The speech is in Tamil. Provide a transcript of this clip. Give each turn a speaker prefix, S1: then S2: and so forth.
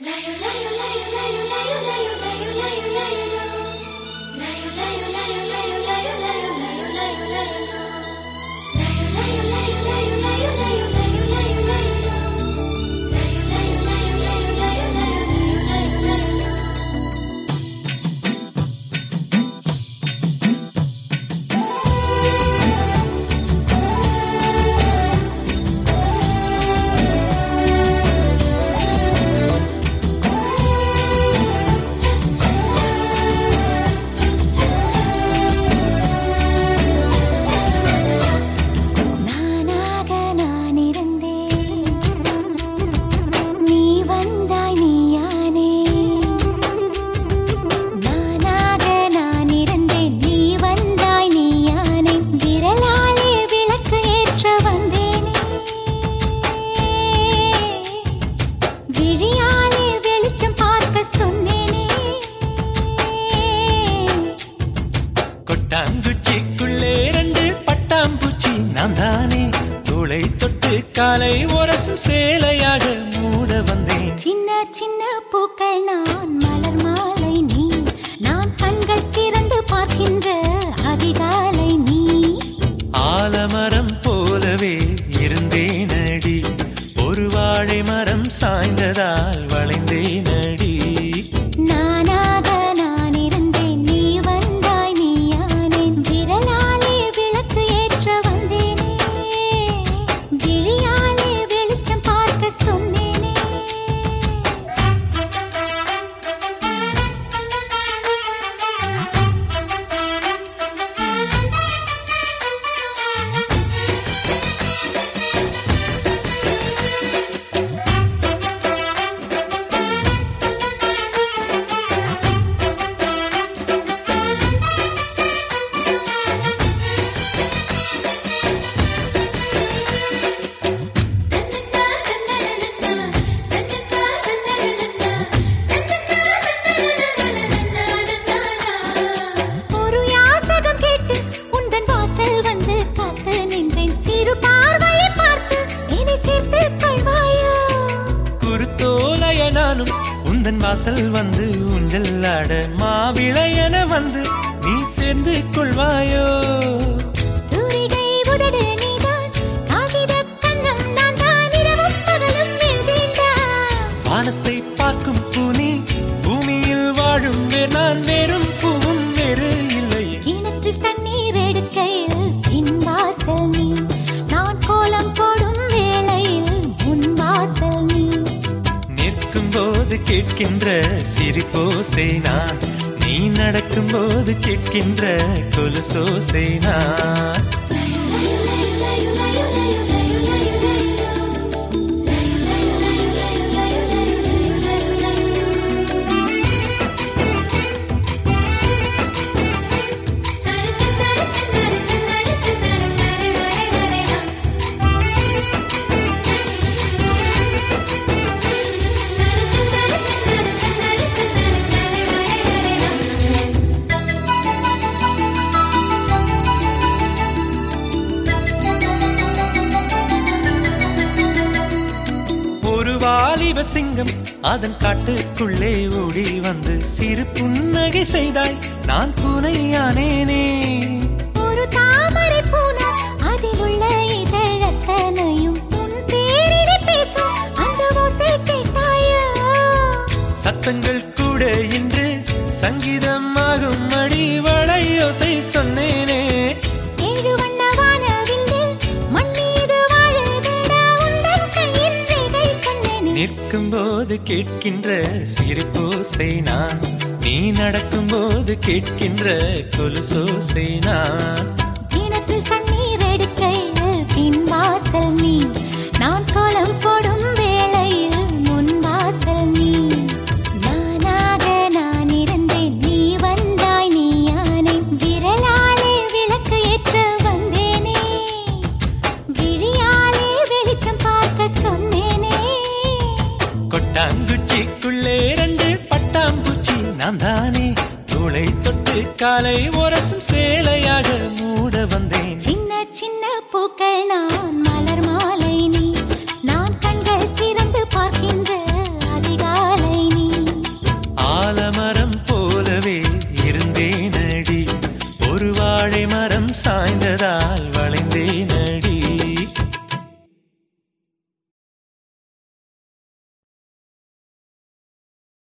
S1: நானாக நான் இருந்தேன் நீ வந்தாய் நீயானே நானாக நான் இருந்தேன் நீ வந்தாய் நீயானே விரலாலே விளக்கு ஏற்ற வந்தேனே விழியாலே வெளிச்சம் பார்க்க சொன்னேனே
S2: கொட்டாங்குச்சிக்குள்ளே ரெண்டு பட்டாம்பூச்சி நான் தானே தோளை தொட்டு காலை உரசும் சேலையாக மூட வந்தேன்
S1: சின்ன சின்ன பூக்கள் நான் மலர் மாலை நீ நான் கண்கள் திறந்து பார்க்கின்ற அதிகாலை நீ
S2: ஆலமரம் போலவே இருந்தேனடி ஒரு வாழை மரம் சாய்ந்ததால் வளைந்தேனடி
S1: நானாக நான் இருந்தேன் நீ வந்தாய் நீயானேன் விரலாலே விளக்கு ஏற்ற வந்தேனே விழியாலே வெளிச்சம் பார்க்க சொன்னேனே ஒரு யாசகம் கேட்டு உந்தன் வாசல் வந்து காத்து நின்றேன் சிறு பார்வையை பார்த்து என்னை சேர்த்துக் கொள்வாயோ
S2: குருத்தோலைய நானும் உந்தன் வாசல் வந்து ஊஞ்சல் ஆட மாவிளையன வந்து நீ சேர்ந்து கொள்வாயோ
S1: தூரிகை உதடு நீதான் காகிதக் கன்னம் நான் தான் இரவும் பகலும் எழுதேன்டா
S2: வானத்தை பார்க்கும் பூனி பூமியில் வாழும் வேர் நான் வேறும் பூவும் வேறு இல்லை
S1: கிணற்றில் தண்ணீர் எடுக்கையில் பின் வாசல் நீ நான் கோலம் போடும் வேளையில் முன் வாசல் நீ
S2: நிற்கும் போது கேட்கின்ற சிரிப்போசை நான் நீ நடக்கும் போது கேட்கின்ற கொலுசோசை நான் ஒரு வாலிப சிங்கம் அதன் காட்டுக்குள்ளே ஓடி வந்து சிறு புன்னகை செய்தாய் நான் பூனையானேனே
S1: ஒரு தாமரை பூனார் அதில் உள்ள இதழத்தனையும் உன் பேரினை பேசும் அந்த ஓசை கேட்டாயோ
S2: சத்தங்கள் கூட இன்று சங்கீதம் ஆகும் அடி வளையோசை சொன்னேனே
S1: ஏழு வண்ண வானவில்லு மண் மீது வாழுதடா உந்தன் கையின் ரேகை சொன்னேனே
S2: நிற்கும் போது கேட்கின்ற சிரிப்போசை நான் நீ நடக்கும் போது கேட்கின்ற கொலுசோசை நான்
S1: கிணற்றில் தண்ணீர் எடுக்கையில் பின் வாசல் நீ நான் கோலம் போடும் வேளையில் முன் வாசல் நீ நானாக நான் இருந்தேன் நீ வந்தாய் நீயானே விரலாலே விளக்கு ஏற்ற வந்தேனே விழியாலே வெளிச்சம் பார்க்க சொன்னேனே
S2: கொட்டாங்குச்சிக்குள்ளே ரெண்டு பட்டாம்பூச்சி நான் தானே தோளை தொட்டு காலை உரசும் சேலையாக மூட வந்தேன்
S1: சின்ன சின்ன பூக்கள் நான் மலர் மாலை நீ நான் கண்கள் திறந்து பார்க்கின்ற அதிகாலை
S2: கண்டதால் வளைந்தேன் அடி